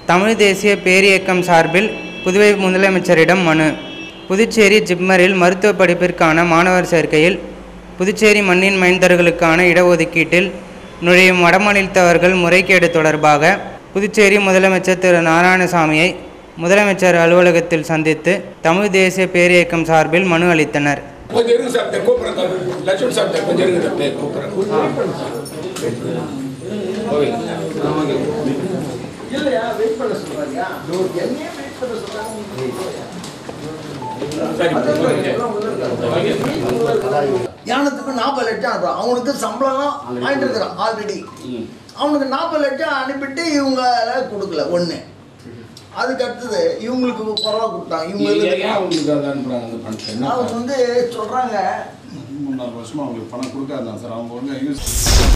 தமிழ் தேசிய பேரியக்கம் சார்பில் புதுவை முதலமைச்சரிடம் மனு புதுச்சேரி ஜிப்மரில் மருத்துவ படிப்பிற்கான மாணவர் சேர்க்கையில் புதுச்சேரி மண்ணின் மைந்தர்களுக்கான இடஒதுக்கீட்டில் நுழையும் வடமாநிலத்தவர்கள் முறைகேடு தொடர்பாக புதுச்சேரி முதலமைச்சர் திரு நாராயணசாமியை முதலமைச்சர் அலுவலகத்தில் சந்தித்து தமிழ் தேசிய பேரியக்கம் சார்பில் மனு அளித்தனர் கொஞ்சம் இருங்க சார் இந்த கூப்பிட்றேன் லட்சுமண் சார் கொஞ்சம் இருங்க சார் கூப்பிட்றேன் இல்லையா வெயிட் பண்ண சொல்றாங்க என்னையே வெயிட் பண்ண சொல்றாங்க யானத்துக்கு நாற்பது லட்சம் அனுப்புறான் அவனுக்கு சம்பளம்லாம் வாங்கிட்டு இருக்கிறான் ஆல்ரெடி அவனுக்கு நாற்பது லட்சம் அனுப்பிட்டு இவங்க கொடுக்கல ஒன்று அதுக்கு அடுத்தது இவங்களுக்கு குறவா கொடுத்தாங்க இவங்களுக்கு ஏன் உங்களுக்கு அதை அனுப்புறாங்க அந்த பணத்தை என்ன அவங்க வந்து சொல்றாங்க மூணு நாலு வருஷமா அவங்களுக்கு பணம் கொடுக்காதான் சார் அவங்க வந்து யூஸ்